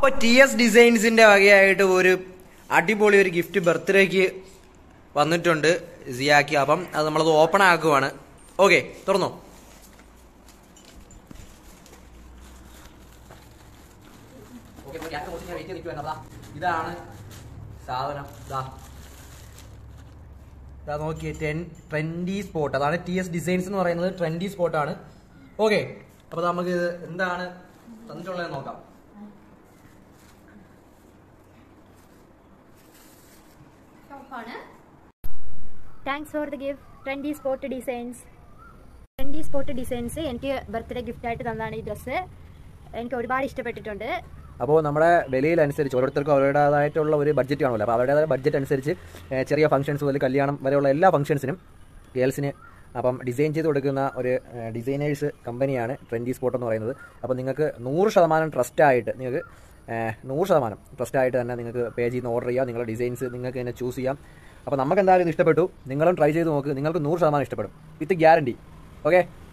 അപ്പൊ T S ഡിസൈൻസിന്റെ വകയായിട്ട് ഒരു അടിപൊളി ഒരു ഗിഫ്റ്റ് ബർത്ത്ഡേക്ക് വന്നിട്ടുണ്ട് സിയാക്കി അപ്പം അത് നമ്മളത് ഓപ്പൺ ആക്കുവാണ് ഓക്കെ തുറന്നോ ഓക്കെ വെയിറ്റ് നിൽക്കുവാണ് ഇതാണ് സാധനം ഇതാ ഇതാ നോക്കിയേ ടെൻ ട്രെൻഡി സ്പോട്ട് അതാണ് ടി എസ് ഡിസൈൻസ് എന്ന് പറയുന്നത് ട്രെൻഡി സ്പോട്ടാണ് ഓക്കെ അപ്പൊ നമുക്ക് ഇത് എന്താണ് തന്നിട്ടുള്ളത് നോക്കാം thanks for the gift trendy spot designs trendy spot designs എനിക്ക് ബർത്ത്ഡേ ഗിഫ്റ്റായിട്ട് തന്നതാണ് ഈ ഡ്രസ്സ് എനിക്ക് ഒരുപാട് ഇഷ്ടപ്പെട്ടിട്ടുണ്ട് അപ്പോൾ നമ്മുടെ വിലയിലനുസരിച്ച് ഓരോരുത്തർക്കും അവരുടേതായിട്ടുള്ള ഒരു ബഡ്ജറ്റ് കാണുമല്ലോ അപ്പോൾ അവരുടേതായ ബഡ്ജറ്റ് അനുസരിച്ച് ഏഹ്, ചെറിയ ഫംഗ്ഷൻസ് മുതൽ കല്യാണം വരെയുള്ള എല്ലാ ഫംഗ്ഷൻസിനും ഗേൾസിന് അപ്പം ഡിസൈൻ ചെയ്ത് കൊടുക്കുന്ന ഒരു ഡിസൈനേഴ്സ് കമ്പനിയാണ് ട്രെൻഡി സ്പോട്ട് എന്ന് പറയുന്നത് അപ്പോൾ നിങ്ങൾക്ക് നൂറ് ശതമാനം ട്രസ്റ്റായിട്ട് നിങ്ങൾക്ക് ഏഹ്, നൂറ് ശതമാനം ട്രസ്റ്റായിട്ട് തന്നെ നിങ്ങൾക്ക് പേജ് ചെയ്യുന്ന ഓർഡർ ചെയ്യാം നിങ്ങളുടെ ഡിസൈൻസ് നിങ്ങൾക്ക് തന്നെ ചൂസ് ചെയ്യാം അപ്പോൾ നമുക്ക് എന്തായാലും ഇത് ഇഷ്ടപ്പെട്ടു നിങ്ങളും ട്രൈ ചെയ്ത് നോക്ക് നിങ്ങൾക്ക് നൂറ് ശതമാനം ഇഷ്ടപ്പെടും വിത്ത് ഗ്യാരണ്ടി ഓക്കെ